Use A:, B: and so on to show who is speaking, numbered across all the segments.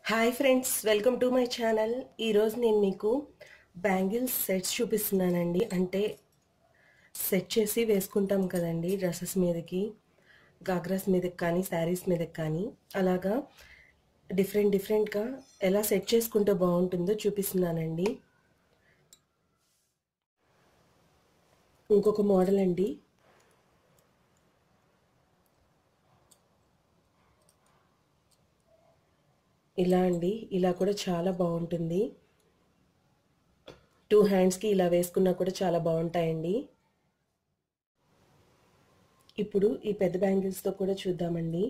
A: hi friends welcome to my channel ఈరోజు నేను మీకు బ్యాంగిల్స్ సెట్స్ చూపిస్తున్నానండి అంటే సెట్ చేసి వేసుకుంటాం కదండి డ్రెస్సెస్ మీదకి గాగ్రాస్ మీదకి కానీ శారీస్ మీదకి కానీ అలాగా డిఫరెంట్ డిఫరెంట్గా ఎలా సెట్ చేసుకుంటే బాగుంటుందో చూపిస్తున్నానండి ఇంకొక మోడల్ అండి ఇలా అండి ఇలా కూడా చాలా బాగుంటుంది టూ హ్యాండ్స్కి ఇలా వేసుకున్నా కూడా చాలా బాగుంటాయండి ఇప్పుడు ఈ పెద్ద బ్యాంగిల్స్తో కూడా చూద్దామండి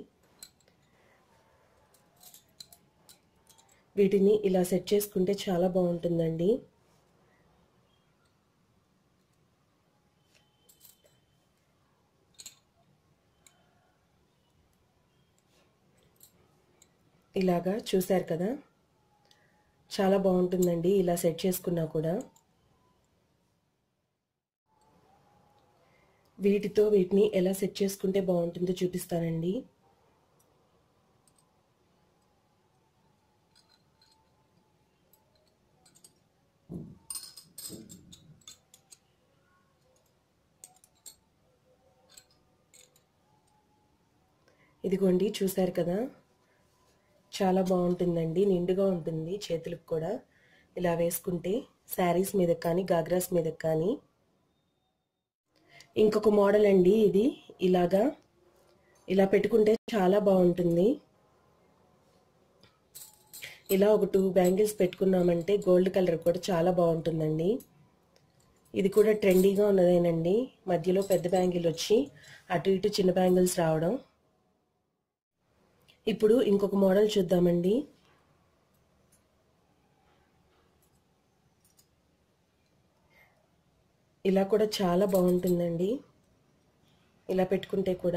A: వీటిని ఇలా సెట్ చేసుకుంటే చాలా బాగుంటుందండి ఇలాగా చూశారు కదా చాలా బాగుంటుందండి ఇలా సెట్ చేసుకున్నా కూడా వీటితో వీటిని ఎలా సెట్ చేసుకుంటే బాగుంటుందో చూపిస్తానండి ఇదిగోండి చూశారు కదా చాలా బాగుంటుందండి నిండుగా ఉంటుంది చేతులకు కూడా ఇలా వేసుకుంటే శారీస్ మీద కానీ గాగ్రాస్ మీద కానీ ఇంకొక మోడల్ అండి ఇది ఇలాగా ఇలా పెట్టుకుంటే చాలా బాగుంటుంది ఇలా ఒక టూ బ్యాంగిల్స్ పెట్టుకున్నామంటే గోల్డ్ కలర్ కూడా చాలా బాగుంటుందండి ఇది కూడా ట్రెండీగా ఉన్నదేనండి మధ్యలో పెద్ద బ్యాంగిల్ వచ్చి అటు ఇటు చిన్న బ్యాంగిల్స్ రావడం ఇప్పుడు ఇంకొక మోడల్ చూద్దామండి ఇలా కూడా చాలా బాగుంటుందండి ఇలా పెట్టుకుంటే కూడా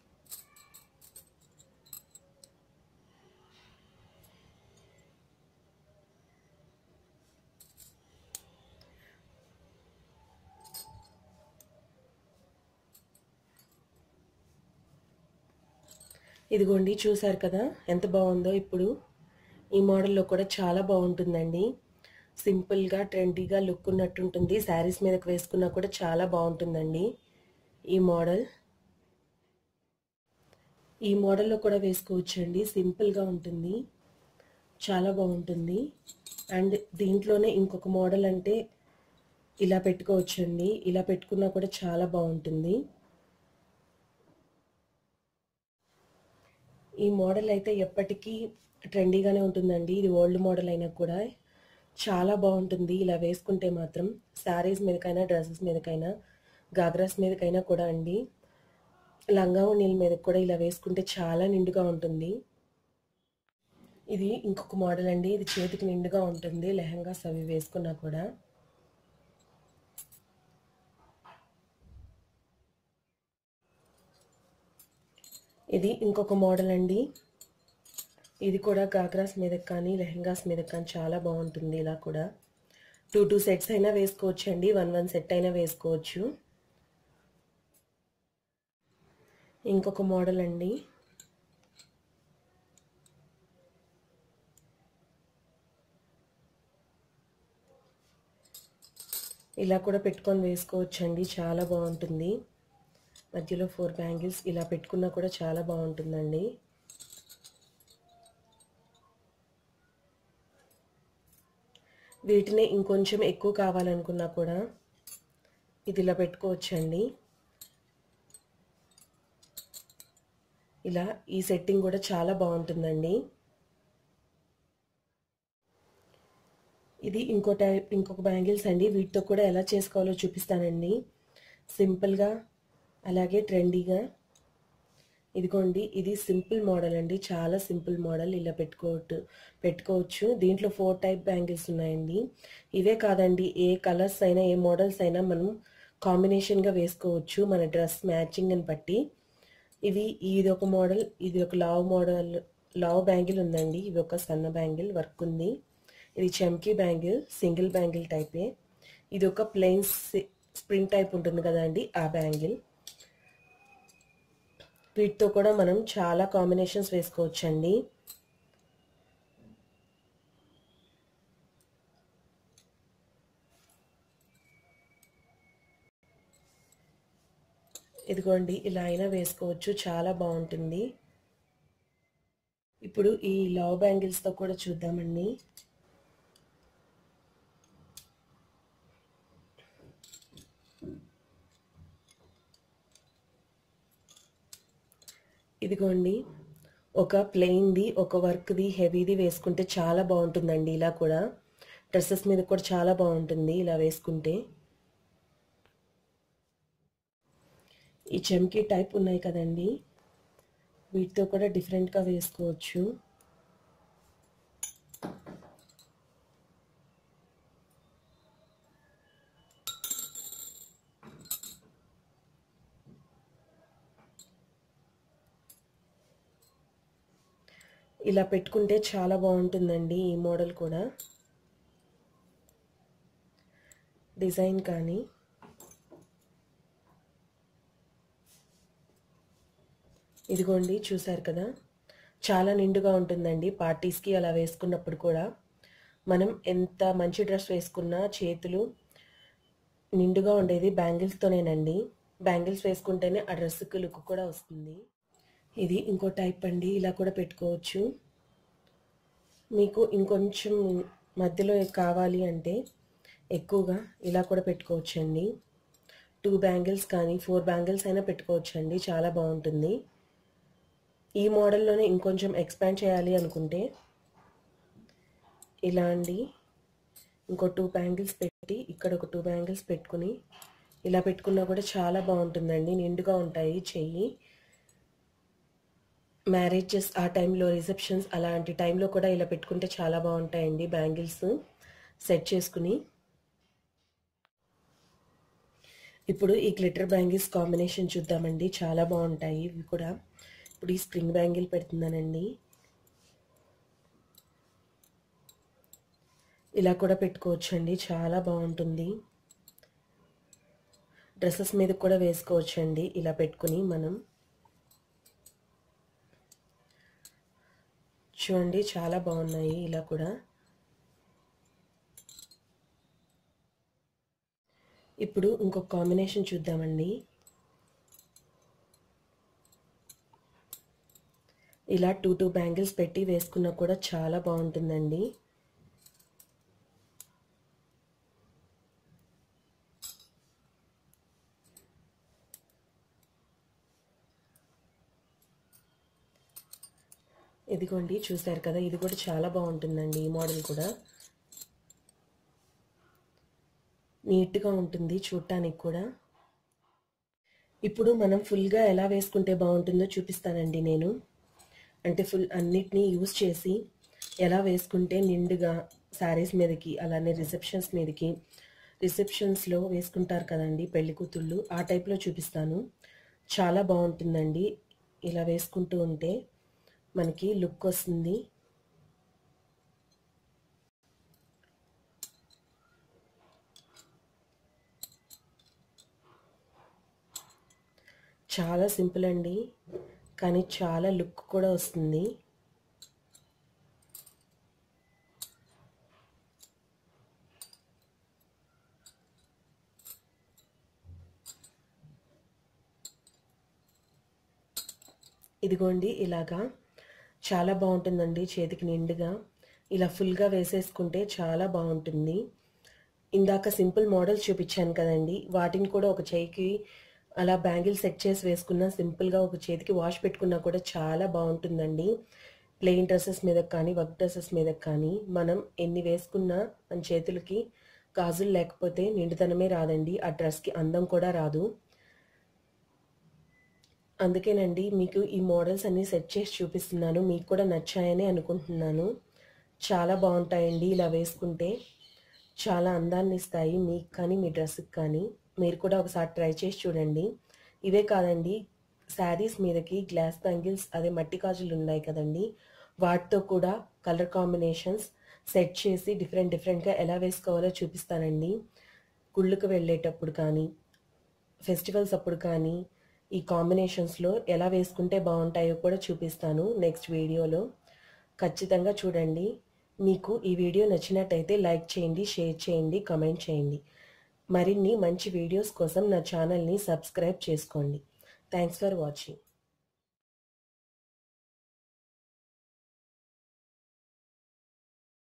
A: ఇదిగోండి చూసారు కదా ఎంత బాగుందో ఇప్పుడు ఈ మోడల్లో కూడా చాలా బాగుంటుందండి సింపుల్గా ట్రెండీగా లుక్ ఉన్నట్టుంటుంది శారీస్ మీదకి వేసుకున్నా కూడా చాలా బాగుంటుందండి ఈ మోడల్ ఈ మోడల్లో కూడా వేసుకోవచ్చండి సింపుల్గా ఉంటుంది చాలా బాగుంటుంది అండ్ దీంట్లోనే ఇంకొక మోడల్ అంటే ఇలా పెట్టుకోవచ్చండి ఇలా పెట్టుకున్నా కూడా చాలా బాగుంటుంది ఈ మోడల్ అయితే ఎప్పటికీ ట్రెండీగానే ఉంటుందండి ఇది ఓల్డ్ మోడల్ అయినా కూడా చాలా బాగుంటుంది ఇలా వేసుకుంటే మాత్రం శారీస్ మీదకైనా డ్రెస్సెస్ మీదకైనా గాగ్రాస్ మీదకైనా కూడా అండి లంగా నీళ్ళ మీద కూడా ఇలా వేసుకుంటే చాలా నిండుగా ఉంటుంది ఇది ఇంకొక మోడల్ అండి ఇది చేతికి నిండుగా ఉంటుంది లెహంగాస్ అవి వేసుకున్నా కూడా ఇది ఇంకొక మోడల్ అండి ఇది కూడా గాగ్రాస్ మీద కానీ లెహంగాస్ మీద కానీ చాలా బాగుంటుంది ఇలా కూడా టూ టూ సెట్స్ అయినా వేసుకోవచ్చు అండి వన్ వన్ సెట్ అయినా వేసుకోవచ్చు ఇంకొక మోడల్ అండి ఇలా కూడా పెట్టుకొని వేసుకోవచ్చండి చాలా బాగుంటుంది మధ్యలో ఫోర్ బ్యాంగిల్స్ ఇలా పెట్టుకున్నా కూడా చాలా బాగుంటుందండి వీటిని ఇంకొంచెం ఎక్కువ కావాలనుకున్నా కూడా ఇది ఇలా పెట్టుకోవచ్చండి ఇలా ఈ సెట్టింగ్ కూడా చాలా బాగుంటుందండి ఇది ఇంకో టైప్ ఇంకొక బ్యాంగిల్స్ అండి వీటితో కూడా ఎలా చేసుకోవాలో చూపిస్తానండి సింపుల్గా అలాగే ట్రెండీగా ఇదిగోండి ఇది సింపుల్ మోడల్ అండి చాలా సింపుల్ మోడల్ ఇలా పెట్టుకోవచ్చు పెట్టుకోవచ్చు దీంట్లో ఫోర్ టైప్ బ్యాంగిల్స్ ఉన్నాయండి ఇవే కాదండి ఏ కలర్స్ అయినా ఏ మోడల్స్ అయినా మనం కాంబినేషన్గా వేసుకోవచ్చు మన డ్రెస్ మ్యాచింగ్ అని బట్టి ఇవి ఇది ఒక మోడల్ ఇది ఒక లావ్ మోడల్ లావ్ బ్యాంగిల్ ఉందండి ఇది ఒక సన్న బ్యాంగిల్ వర్క్ ఉంది ఇది చమ్కీ బ్యాంగిల్ సింగిల్ బ్యాంగిల్ టైపే ఇది ఒక ప్లెయిన్ స్ప్రింగ్ టైప్ ఉంటుంది కదండి ఆ బ్యాంగిల్ వీటితో కూడా మనం చాలా కాంబినేషన్స్ వేసుకోవచ్చండి ఇదిగోండి ఇలా అయినా వేసుకోవచ్చు చాలా బాగుంటుంది ఇప్పుడు ఈ లవ్ బ్యాంగిల్స్తో కూడా చూద్దామండి ఇదిగోండి ఒక ప్లెయిన్ది ఒక వర్క్ది హెవీది వేసుకుంటే చాలా బాగుంటుందండి ఇలా కూడా డ్రెస్సెస్ మీద కూడా చాలా బాగుంటుంది ఇలా వేసుకుంటే ఈ చెమ్కీ టైప్ ఉన్నాయి కదండి వీటితో కూడా డిఫరెంట్గా వేసుకోవచ్చు ఇలా పెట్టుకుంటే చాలా బాగుంటుందండి ఈ మోడల్ కూడా డిజైన్ కానీ ఇదిగోండి చూసారు కదా చాలా నిండుగా ఉంటుందండి పార్టీస్కి అలా వేసుకున్నప్పుడు కూడా మనం ఎంత మంచి డ్రెస్ వేసుకున్నా చేతులు నిండుగా ఉండేది బ్యాంగిల్స్తోనేనండి బ్యాంగిల్స్ వేసుకుంటేనే ఆ డ్రెస్కి లుక్ కూడా వస్తుంది ఇది ఇంకో టైప్ అండి ఇలా కూడా పెట్టుకోవచ్చు మీకు ఇంకొంచెం మధ్యలో కావాలి అంటే ఎక్కువగా ఇలా కూడా పెట్టుకోవచ్చు అండి టూ బ్యాంగిల్స్ కానీ ఫోర్ బ్యాంగిల్స్ అయినా పెట్టుకోవచ్చు అండి చాలా బాగుంటుంది ఈ మోడల్లోనే ఇంకొంచెం ఎక్స్పాండ్ చేయాలి అనుకుంటే ఇలా అండి ఇంకో టూ బ్యాంగిల్స్ పెట్టి ఇక్కడ ఒక టూ బ్యాంగిల్స్ పెట్టుకుని ఇలా పెట్టుకున్నా కూడా చాలా బాగుంటుందండి నిండుగా ఉంటాయి చెయ్యి మ్యారేజెస్ ఆ టైంలో రిసెప్షన్స్ అలాంటి టైంలో కూడా ఇలా పెట్టుకుంటే చాలా బాగుంటాయండి బ్యాంగిల్స్ సెట్ చేసుకుని ఇప్పుడు ఈ గ్లిటర్ బ్యాంగిల్స్ కాంబినేషన్ చూద్దామండి చాలా బాగుంటాయి ఇవి కూడా ఇప్పుడు ఈ స్ప్రింగ్ బ్యాంగిల్ పెడుతున్నానండి ఇలా కూడా పెట్టుకోవచ్చు అండి చాలా బాగుంటుంది డ్రెస్సెస్ మీద కూడా వేసుకోవచ్చు అండి ఇలా పెట్టుకుని మనం చూడండి చాలా బాగున్నాయి ఇలా కూడా ఇప్పుడు ఇంకొక కాంబినేషన్ చూద్దామండి ఇలా టూ టూ బ్యాంగిల్స్ పెట్టి వేసుకున్నా కూడా చాలా బాగుంటుందండి ఇదిగోండి చూసారు కదా ఇది కూడా చాలా బాగుంటుందండి ఈ మోడల్ కూడా నీట్గా ఉంటుంది చూడటానికి కూడా ఇప్పుడు మనం ఫుల్గా ఎలా వేసుకుంటే బాగుంటుందో చూపిస్తానండి నేను అంటే ఫుల్ అన్నిటినీ యూజ్ చేసి ఎలా వేసుకుంటే నిండుగా శారీస్ మీదకి అలానే రిసెప్షన్స్ మీదకి రిసెప్షన్స్లో వేసుకుంటారు కదండి పెళ్లి కూతుళ్ళు ఆ టైప్లో చూపిస్తాను చాలా బాగుంటుందండి ఇలా వేసుకుంటూ ఉంటే మనకి లుక్ వస్తుంది చాలా సింపుల్ అండి కానీ చాలా లుక్ కూడా వస్తుంది ఇదిగోండి ఇలాగా చాలా బాగుంటుందండి చేతికి నిండుగా ఇలా ఫుల్గా వేసేసుకుంటే చాలా బాగుంటుంది ఇందాక సింపుల్ మోడల్స్ చూపించాను కదండి వాటిని కూడా ఒక చేయికి అలా బ్యాంగిల్ సెట్ చేసి వేసుకున్నా సింపుల్గా ఒక చేతికి వాష్ పెట్టుకున్నా కూడా చాలా బాగుంటుందండి ప్లెయిన్ డ్రెస్సెస్ మీద కానీ వర్క్ డ్రెస్సెస్ మీద కానీ మనం ఎన్ని వేసుకున్నా మన చేతులకి గాజులు లేకపోతే నిండుతనమే రాదండి ఆ డ్రెస్కి అందం కూడా రాదు అందుకేనండి మీకు ఈ మోడల్స్ అన్నీ సెట్ చేసి చూపిస్తున్నాను మీకు కూడా నచ్చాయని అనుకుంటున్నాను చాలా బాగుంటాయండి ఇలా వేసుకుంటే చాలా అందాన్ని ఇస్తాయి మీకు కానీ మీ డ్రెస్కి కానీ మీరు కూడా ఒకసారి ట్రై చేసి చూడండి ఇవే కాదండి శారీస్ మీదకి గ్లాస్ బ్యాంగిల్స్ అదే మట్టి గాజులు ఉన్నాయి కదండి వాటితో కూడా కలర్ కాంబినేషన్స్ సెట్ చేసి డిఫరెంట్ డిఫరెంట్గా ఎలా వేసుకోవాలో చూపిస్తానండి గుళ్ళకు వెళ్ళేటప్పుడు కానీ ఫెస్టివల్స్ అప్పుడు కానీ ఈ కాంబినేషన్స్లో ఎలా వేసుకుంటే బాగుంటాయో కూడా చూపిస్తాను నెక్స్ట్ వీడియోలో ఖచ్చితంగా చూడండి మీకు ఈ వీడియో నచ్చినట్టయితే లైక్ చేయండి షేర్ చేయండి కమెంట్ చేయండి మరిన్ని మంచి వీడియోస్ కోసం నా ఛానల్ని సబ్స్క్రైబ్ చేసుకోండి థ్యాంక్స్ ఫర్ వాచింగ్